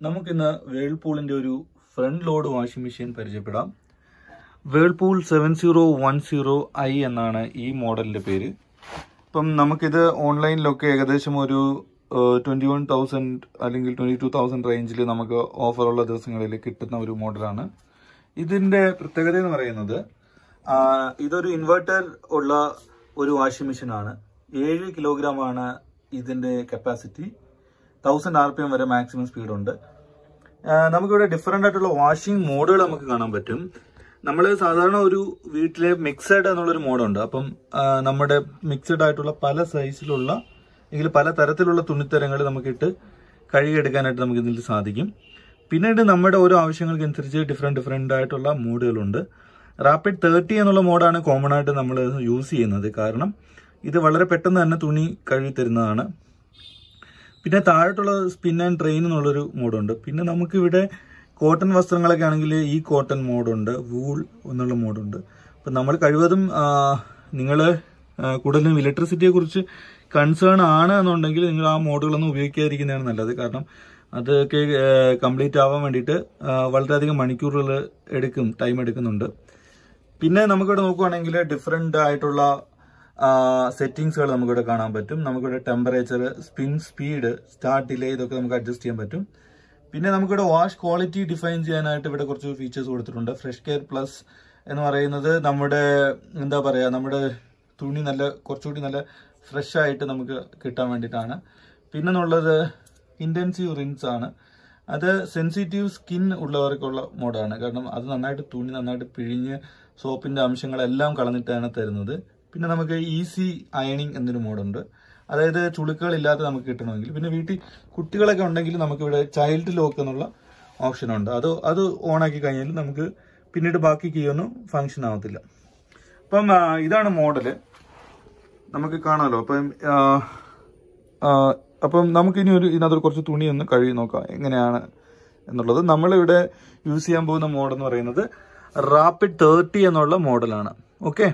നമുക്കിന്ന് വേൾപൂളിന്റെ ഒരു ഫ്രണ്ട് ലോഡ് വാഷിംഗ് മെഷീൻ പരിചയപ്പെടാം Whirlpool seven zero one zero I എന്നാണ് ഈ മോഡലിന്റെ പേര് ഇപ്പം നമുക്കിത് ഓൺലൈനിലൊക്കെ ഏകദേശം ഒരു ട്വൻറ്റി വൺ തൗസൻഡ് അല്ലെങ്കിൽ ട്വൻറ്റി ടു തൗസൻഡ് റേഞ്ചിൽ നമുക്ക് ഓഫറുള്ള ദിവസങ്ങളിൽ കിട്ടുന്ന ഒരു മോഡലാണ് ഇതിന്റെ പ്രത്യേകത എന്ന് പറയുന്നത് ആ, ഇതൊരു ഇൻവെർട്ടർ ഉള്ള ഒരു വാഷിംഗ് മെഷീൻ ആണ് ഏഴ് കിലോഗ്രാം ആണ് ഇതിന്റെ capacity thousand R P M വരെ മാക്സിമം സ്പീഡ് ഉണ്ട് ആ, നമുക്കിവിടെ ഡിഫറെന്റ് ആയിട്ടുള്ള വാഷിംഗ് മോഡുകൾ നമുക്ക് കാണാൻ പറ്റും നമ്മൾ സാധാരണ ഒരു വീട്ടിലെ മിക്സഡ് എന്നുള്ളൊരു മോഡുണ്ട് അപ്പം ആ, നമ്മുടെ മിക്സഡ് ആയിട്ടുള്ള പല സൈസിലുള്ള അല്ലെങ്കിൽ പല തരത്തിലുള്ള തുണിത്തരങ്ങൾ നമുക്കിട്ട് കഴുകിയെടുക്കാനായിട്ട് നമുക്ക് ഇതിൽ സാധിക്കും പിന്നീട് നമ്മുടെ ഓരോ ആവശ്യങ്ങൾക്കനുസരിച്ച് ഡിഫറെന്റ് ഡിഫറെന്റ് ആയിട്ടുള്ള മോഡുകളുണ്ട് റാപ്പിഡ് തേർട്ടി എന്നുള്ള മോഡാണ് കോമൺ ആയിട്ട് നമ്മൾ യൂസ് ചെയ്യുന്നത് കാരണം ഇത് വളരെ പെട്ടെന്ന് തന്നെ തുണി കഴുകി തരുന്നതാണ് പിന്നെ താഴോട്ടുള്ള സ്പിൻ ആൻഡ് ട്രെയിൻ എന്നുള്ളൊരു മോഡുണ്ട് പിന്നെ നമുക്കിവിടെ കോട്ടൺ വസ്ത്രങ്ങളൊക്കെ ആണെങ്കിൽ ഈ കോട്ടൺ മോഡുണ്ട് വൂൾ എന്നുള്ള മോഡുണ്ട് അപ്പം നമ്മൾ കഴിവതും നിങ്ങൾ കൂടുതലും ഇലക്ട്രിസിറ്റിയെ കുറിച്ച് കൺസേൺ ആണ് എന്നുണ്ടെങ്കിൽ നിങ്ങൾ ആ മോഡുകളൊന്നും ഉപയോഗിക്കാതിരിക്കുന്നതാണ് നല്ലത് കാരണം അതൊക്കെ കംപ്ലീറ്റ് ആവാൻ വേണ്ടിയിട്ട് ആ, വളരെയധികം മണിക്കൂറുകൾ എടുക്കും ടൈം എടുക്കുന്നുണ്ട് പിന്നെ നമുക്കിവിടെ നോക്കുവാണെങ്കിൽ ഡിഫറെന്റ് ആയിട്ടുള്ള സെറ്റിങ്സുകൾ നമുക്കിവിടെ കാണാൻ പറ്റും നമുക്കിവിടെ temperature spin speed start delay ഇതൊക്കെ നമുക്ക് അഡ്ജസ്റ്റ് ചെയ്യാൻ പറ്റും പിന്നെ നമുക്കിവിടെ വാഷ് ക്വാളിറ്റി ഡിഫൈൻ ചെയ്യാനായിട്ട് ഇവിടെ കുറച്ച് ഫീച്ചേഴ്സ് കൊടുത്തിട്ടുണ്ട് ഫ്രഷ് കെയർ പ്ലസ് എന്ന് പറയുന്നത് നമ്മുടെ എന്താ പറയുക നമ്മുടെ തുണി നല്ല കുറച്ചുകൂടി നല്ല ഫ്രഷ് ആയിട്ട് നമുക്ക് കിട്ടാൻ വേണ്ടിയിട്ടാണ് പിന്നെ എന്നുള്ളത് ഇൻറ്റൻസീവ് റിൻസ് ആണ് അത് സെൻസിറ്റീവ് സ്കിൻ ഉള്ളവർക്കുള്ള മോഡാണ് കാരണം അത് നന്നായിട്ട് തുണി നന്നായിട്ട് പിഴിഞ്ഞ് സോപ്പിന്റെ അംശങ്ങളെല്ലാം കളഞ്ഞിട്ടാണ് തരുന്നത് പിന്നെ നമുക്ക് ഈസി അയണിങ് എന്നൊരു മോഡുണ്ട് അതായത് ചുളുക്കുകൾ ഇല്ലാതെ നമുക്ക് കിട്ടണമെങ്കിൽ പിന്നെ വീട്ടിൽ കുട്ടികളൊക്കെ ഉണ്ടെങ്കിൽ നമുക്ക് ഇവിടെ ചൈൽഡ് ലോക്ക് എന്നുള്ള ഓപ്ഷൻ ഉണ്ട് അത് അത് ഓൺ ആക്കി കഴിഞ്ഞാൽ നമുക്ക് പിന്നീട് ബാക്കി കീയൊന്നും ഫങ്ഷൻ ആവത്തില്ല അപ്പം ആ, ഇതാണ് മോഡല് നമുക്ക് കാണാമല്ലോ അപ്പം ആ, ആ, അപ്പം നമുക്കിനി ഒരു ഇതിനകത്ത് കുറച്ച് തുണി ഒന്ന് കഴുകി നോക്കാം എങ്ങനെയാണ് എന്നുള്ളത് നമ്മളിവിടെ യൂസ് ചെയ്യാൻ പോകുന്ന മോഡൽ എന്ന് പറയുന്നത് റാപ്പിഡ് തേർട്ടി എന്നുള്ള മോഡലാണ് ഓക്കെ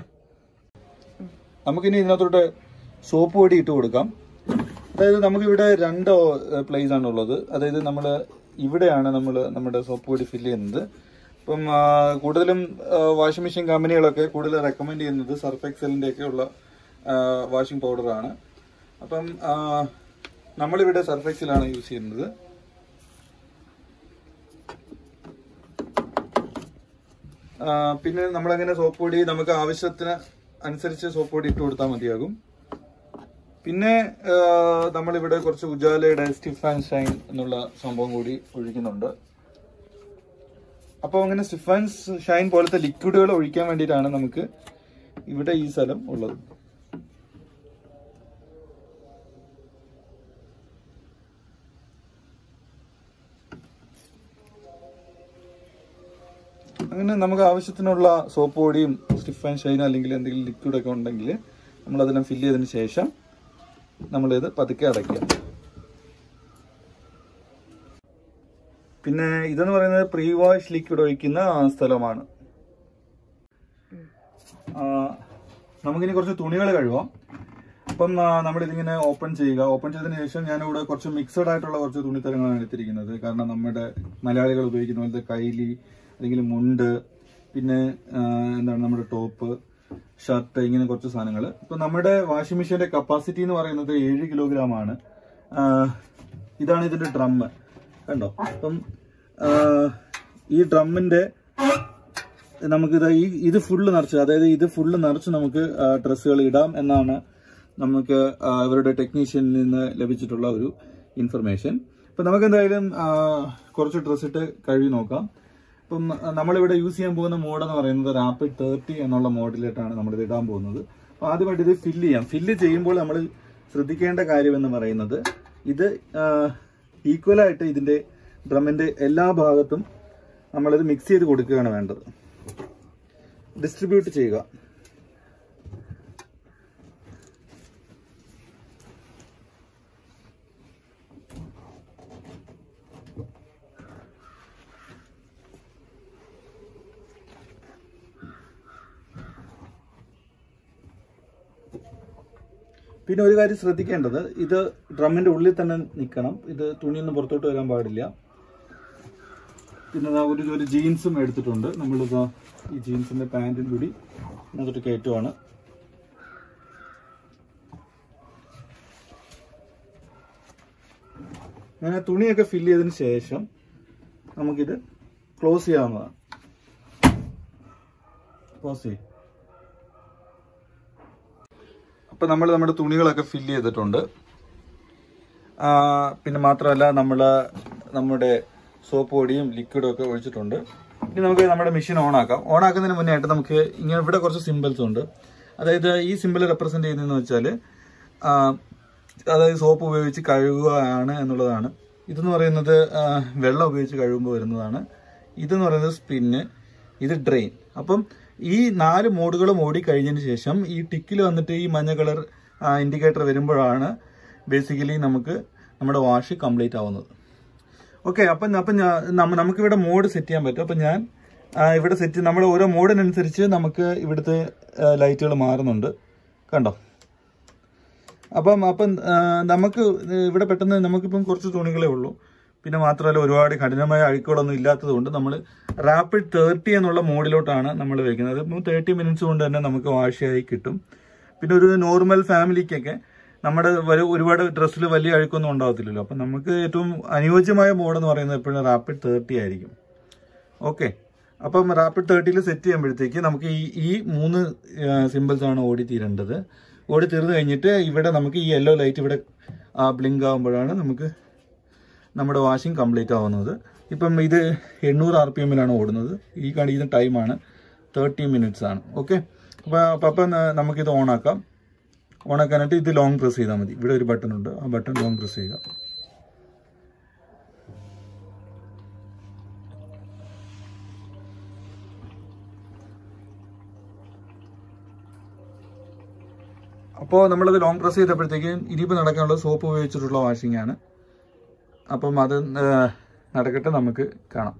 നമുക്കിനി ഇതിനകത്തോട്ട് സോപ്പ് പൊടി ഇട്ട് കൊടുക്കാം അതായത് നമുക്കിവിടെ രണ്ട് പ്ലേസ് ആണ് ഉള്ളത് അതായത് നമ്മൾ ഇവിടെയാണ് നമ്മൾ നമ്മുടെ സോപ്പ് പൊടി ഫില്ല് ചെയ്യുന്നത് ഇപ്പം ആ, കൂടുതലും വാഷിംഗ് മെഷീൻ കമ്പനികളൊക്കെ കൂടുതൽ റെക്കമെൻഡ് ചെയ്യുന്നത് സർഫ് എക്സലിന്റെ ഒക്കെ ഉള്ള വാഷിംഗ് പൗഡറാണ് അപ്പം ആ, നമ്മളിവിടെ സർഫ് എക്സലാണ് യൂസ് ചെയ്യുന്നത് ആ, പിന്നെ നമ്മളങ്ങനെ സോപ്പ് പൊടി നമുക്ക് ആവശ്യത്തിന് അനുസരിച്ച് സോപ്പ് പൊടി ഇട്ട് കൊടുത്താൽ മതിയാകും പിന്നെ ആ, നമ്മളിവിടെ കുറച്ച് ഉജാലയുടെ സ്റ്റിഫ് ആൻഡ് ഷൈൻ എന്നുള്ള സംഭവം കൂടി ഒഴിക്കുന്നുണ്ട് അപ്പോൾ അങ്ങനെ സ്റ്റിഫ് ആൻഡ് ഷൈൻ പോലത്തെ ലിക്വിഡുകൾ ഒഴിക്കാൻ വേണ്ടിയിട്ടാണ് നമുക്ക് ഇവിടെ ഈ സ്ഥലം ഉള്ളത് അങ്ങനെ നമുക്ക് ആവശ്യത്തിനുള്ള സോപ്പ് പൊടിയും സ്റ്റിഫ് ആൻഡ് ഷൈൻ അല്ലെങ്കിൽ എന്തെങ്കിലും ലിക്വിഡ് ഒക്കെ ഉണ്ടെങ്കിൽ നമ്മൾ അതെല്ലാം ഫില്ല് ചെയ്തതിന് ശേഷം നമ്മളിത് പതുക്കെ അടയ്ക്കുക പിന്നെ ഇതെന്ന് പറയുന്നത് പ്രീ വാഷ് ലിക്വിഡ് ഒഴിക്കുന്ന ആ സ്ഥലമാണ് ആ, നമുക്കിനി കുറച്ച് തുണികൾ കഴുകാം അപ്പം ആ, നമ്മളിതിങ്ങനെ ഓപ്പൺ ചെയ്യുക ഓപ്പൺ ചെയ്തതിന് ശേഷം ഞാനിവിടെ കുറച്ച് മിക്സഡ് ആയിട്ടുള്ള കുറച്ച് തുണിത്തരങ്ങളാണ് എടുത്തിരിക്കുന്നത് കാരണം നമ്മുടെ മലയാളികൾ ഉപയോഗിക്കുന്ന പോലത്തെ കൈലി അല്ലെങ്കിൽ മുണ്ട് പിന്നെ ആ, എന്താണ് നമ്മുടെ ടോപ്പ് ഷർട്ട് ഇങ്ങനെ കുറച്ച് സാധനങ്ങൾ ഇപ്പൊ നമ്മുടെ വാഷിംഗ് മെഷീന്റെ കപ്പാസിറ്റി എന്ന് പറയുന്നത് ഏഴ് കിലോഗ്രാം ആണ് ആ, ഇതാണ് ഇതിന്റെ ഡ്രം കണ്ടോ അപ്പം ആ, ഈ ഡ്രമ്മിന്റെ നമുക്കിത് ഈ ഇത് ഫുള്ള് നിറച്ച് അതായത് ഇത് ഫുള്ള് നിറച്ച് നമുക്ക് ഡ്രസ്സുകൾ ഇടാം എന്നാണ് നമുക്ക് ആ, ഇവരുടെ ടെക്നീഷ്യനിൽ നിന്ന് ലഭിച്ചിട്ടുള്ള ഒരു ഇൻഫർമേഷൻ അപ്പം നമുക്ക് എന്തായാലും ആ, കുറച്ച് ഡ്രസ്സ് ഇട്ട് കഴുകി നോക്കാം അപ്പം ആ, നമ്മളിവിടെ യൂസ് ചെയ്യാൻ പോകുന്ന മോഡ് എന്ന് പറയുന്നത് റാപ്പിഡ് തേർട്ടി എന്നുള്ള മോഡിലേട്ടാണ് നമ്മളിത് ഇടാൻ പോകുന്നത് അപ്പോൾ ആദ്യമായിട്ട് ഇത് ഫില്ല് ചെയ്യാം ഫില്ല് ചെയ്യുമ്പോൾ നമ്മൾ ശ്രദ്ധിക്കേണ്ട കാര്യം എന്ന് പറയുന്നത് ഇത് ഈക്വലായിട്ട് ഇതിന്റെ ഡ്രമ്മിന്റെ എല്ലാ ഭാഗത്തും നമ്മളിത് മിക്സ് ചെയ്ത് കൊടുക്കുകയാണ് വേണ്ടത് ഡിസ്ട്രിബ്യൂട്ട് ചെയ്യുക പിന്നെ ഒരു കാര്യം ശ്രദ്ധിക്കേണ്ടത് ഇത് ഡ്രമ്മിന്റെ ഉള്ളിൽ തന്നെ നിൽക്കണം ഇത് തുണിയൊന്നും പുറത്തോട്ട് വരാൻ പാടില്ല പിന്നെ ദാ ഒരു ഒരു ജീൻസും എടുത്തിട്ടുണ്ട് നമ്മളിതാ ഈ ജീൻസിന്റെ പാൻറ്റും കൂടി അതിട്ട് കയറ്റുവാണ് അങ്ങനെ തുണിയൊക്കെ ഫില്ല് ചെയ്തതിന് ശേഷം നമുക്കിത് ക്ലോസ് ചെയ്യാവുന്നതാണ് ക്ലോസ് ചെയ്യും അപ്പം നമ്മൾ നമ്മുടെ തുണികളൊക്കെ ഫില്ല് ചെയ്തിട്ടുണ്ട് ആ, പിന്നെ മാത്രമല്ല നമ്മൾ നമ്മുടെ സോപ്പ് പൊടിയും ലിക്വിഡും ഒക്കെ ഒഴിച്ചിട്ടുണ്ട് ഇനി നമുക്ക് നമ്മുടെ മെഷീൻ ഓൺ ആക്കാം ഓൺ ആക്കുന്നതിന് മുന്നേ ആയിട്ട് നമുക്ക് ഇങ്ങനെ ഇവിടെ കുറച്ച് സിമ്പിൾസ് ഉണ്ട് അതായത് ഈ സിമ്പിൾ റെപ്രസെന്റ് ചെയ്യുന്നതെന്ന് വെച്ചാൽ അതായത് സോപ്പ് ഉപയോഗിച്ച് കഴുകുകയാണ് എന്നുള്ളതാണ് ഇതെന്ന് പറയുന്നത് ആ, വെള്ളം ഉപയോഗിച്ച് കഴുകുമ്പോൾ വരുന്നതാണ് ഇതെന്ന് പറയുന്നത് സ്പിന്ന് ഇത് ഡ്രെയിൻ അപ്പം ഈ നാല് മോഡുകളും ഓടി കഴിഞ്ഞതിന് ശേഷം ഈ ടിക്കിൽ വന്നിട്ട് ഈ മഞ്ഞ കളർ ഇൻഡിക്കേറ്റർ വരുമ്പോഴാണ് ബേസിക്കലി നമുക്ക് നമ്മുടെ വാഷ് കംപ്ലീറ്റ് ആവുന്നത് ഓക്കെ അപ്പം അപ്പം ഞാൻ നമ്മ- നമുക്കിവിടെ മോഡ് സെറ്റ് ചെയ്യാൻ പറ്റും അപ്പം ഞാൻ ആ, ഇവിടെ സെറ്റ് നമ്മുടെ ഓരോ മോഡിനനുസരിച്ച് നമുക്ക് ഇവിടുത്തെ ലൈറ്റുകൾ മാറുന്നുണ്ട് കണ്ടോ അപ്പം അപ്പം ആ, നമുക്ക് ഇവിടെ പെട്ടെന്ന് നമുക്കിപ്പം കുറച്ച് തുണികളേ ഉള്ളൂ പിന്നെ മാത്രമല്ല ഒരുപാട് കഠിനമായ അഴുക്കുകളൊന്നും ഇല്ലാത്തത് കൊണ്ട് നമ്മൾ റാപ്പിഡ് തേർട്ടി എന്നുള്ള മോഡിലോട്ടാണ് നമ്മൾ വെക്കുന്നത് ഇപ്പം തേർട്ടി മിനിറ്റ്സ് കൊണ്ട് തന്നെ നമുക്ക് വാഷായി കിട്ടും പിന്നെ ഒരു നോർമൽ ഫാമിലിക്കൊക്കെ നമ്മുടെ വരു- ഒരുപാട് ഡ്രസ്സിൽ വലിയ അഴുക്കൊന്നും ഉണ്ടാകത്തില്ലല്ലോ അപ്പം നമുക്ക് ഏറ്റവും അനുയോജ്യമായ മോഡ് എന്ന് പറയുന്നത് എപ്പോഴും റാപ്പിഡ് തേർട്ടി ആയിരിക്കും ഓക്കെ അപ്പം റാപ്പിഡ് തേർട്ടിയിൽ സെറ്റ് ചെയ്യുമ്പോഴത്തേക്ക് നമുക്ക് ഈ ഈ മൂന്ന് സിമ്പിൾസ് ആണ് ഓടി തീരേണ്ടത് ഓടി തീർന്നു കഴിഞ്ഞിട്ട് ഇവിടെ നമുക്ക് ഈ യെല്ലോ ലൈറ്റ് ഇവിടെ ബ്ലിങ്ക് ആകുമ്പോഴാണ് നമുക്ക് നമ്മുടെ വാഷിംഗ് കംപ്ലീറ്റ് ആവുന്നത് ഇപ്പം ഇത് എണ്ണൂറ് ആർ പി എമ്മിലാണ് ഓടുന്നത് ഈ കാണിക്കുന്ന ടൈമാണ് തേർട്ടി മിനിറ്റ്സ് ആണ് ഓക്കെ അപ്പോൾ അപ്പം ന- നമുക്കിത് ഓണാക്കാം ഓണാക്കാനായിട്ട് ഇത് ലോങ് പ്രസ് ചെയ്താൽ മതി ഇവിടെ ഒരു ബട്ടൺ ഉണ്ട് ആ ബട്ടൺ ലോങ് പ്രസ് ചെയ്യുക അപ്പോൾ നമ്മളത് ലോങ് പ്രസ് ചെയ്തപ്പോഴത്തേക്ക് ഇനിയിപ്പോൾ നടക്കാനുള്ള സോപ്പ് ഉപയോഗിച്ചിട്ടുള്ള വാഷിംഗ് ആണ് അപ്പം അത് ആ, നടക്കട്ടെ നമുക്ക് കാണാം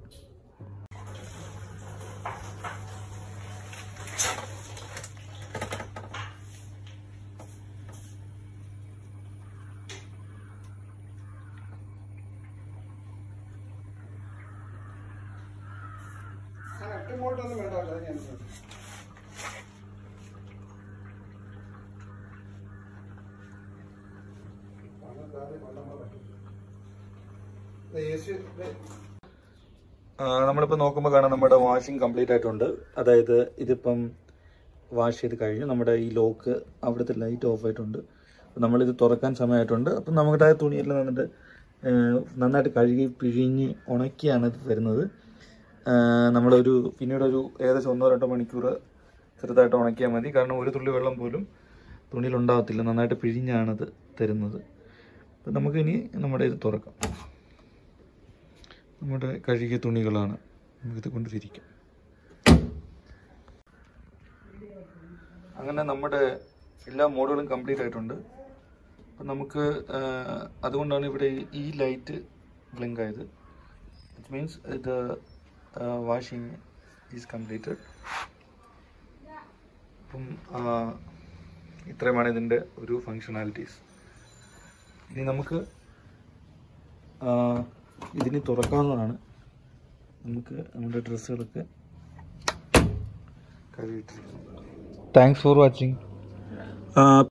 നമ്മളിപ്പോൾ നോക്കുമ്പോൾ കാണാം നമ്മുടെ വാഷിംഗ് കംപ്ലീറ്റ് ആയിട്ടുണ്ട് അതായത് ഇതിപ്പം വാഷ് ചെയ്ത് കഴിഞ്ഞു നമ്മുടെ ഈ ലോക്ക് അവിടുത്തെ ലൈറ്റ് ഓഫ് ആയിട്ടുണ്ട് അപ്പം നമ്മളിത് തുറക്കാൻ സമയമായിട്ടുണ്ട് അപ്പം നമ്മുടെ ആ തുണിയെല്ലാം നന്നിട്ട് നന്നായിട്ട് കഴുകി പിഴിഞ്ഞ് ഉണക്കിയാണ് ഇത് വരുന്നത് ആ, നമ്മളൊരു പിന്നീട് ഒരു ഏകദേശം ഒന്നോ രണ്ടോ മണിക്കൂർ ചെറുതായിട്ട് ഉണക്കിയാൽ മതി കാരണം ഒരു തുള്ളി വെള്ളം പോലും തുണിയിൽ ഉണ്ടാകത്തില്ല നന്നായിട്ട് പിഴിഞ്ഞാണിത് തരുന്നത് അപ്പം നമുക്കിനി നമ്മുടെ ഇത് തുറക്കാം നമ്മുടെ കഴുകിയ തുണികളാണ് നമുക്കിത് കൊണ്ട് തിരിക്കാം അങ്ങനെ നമ്മുടെ എല്ലാ മോഡുകളും കംപ്ലീറ്റ് ആയിട്ടുണ്ട് അപ്പം നമുക്ക് ആ, അതുകൊണ്ടാണ് ഇവിടെ ഈ ലൈറ്റ് ബ്ലിങ്ക് ആയത് ഇറ്റ് മീൻസ് ഇത് വാഷിംഗ് ഈസ് കംപ്ലീറ്റഡ് അപ്പം ആ, ഇത്രയുമാണ് ഇതിൻ്റെ ഒരു ഫങ്ഷണാലിറ്റീസ് ഇനി നമുക്ക് ആ, ഇതിന് തുറക്കാവുന്നതാണ് നമുക്ക് നമ്മുടെ ഡ്രസ്സുകളൊക്കെ കഴുകിയിട്ടിരിക്കുന്നത് താങ്ക്സ് ഫോർ വാച്ചിങ്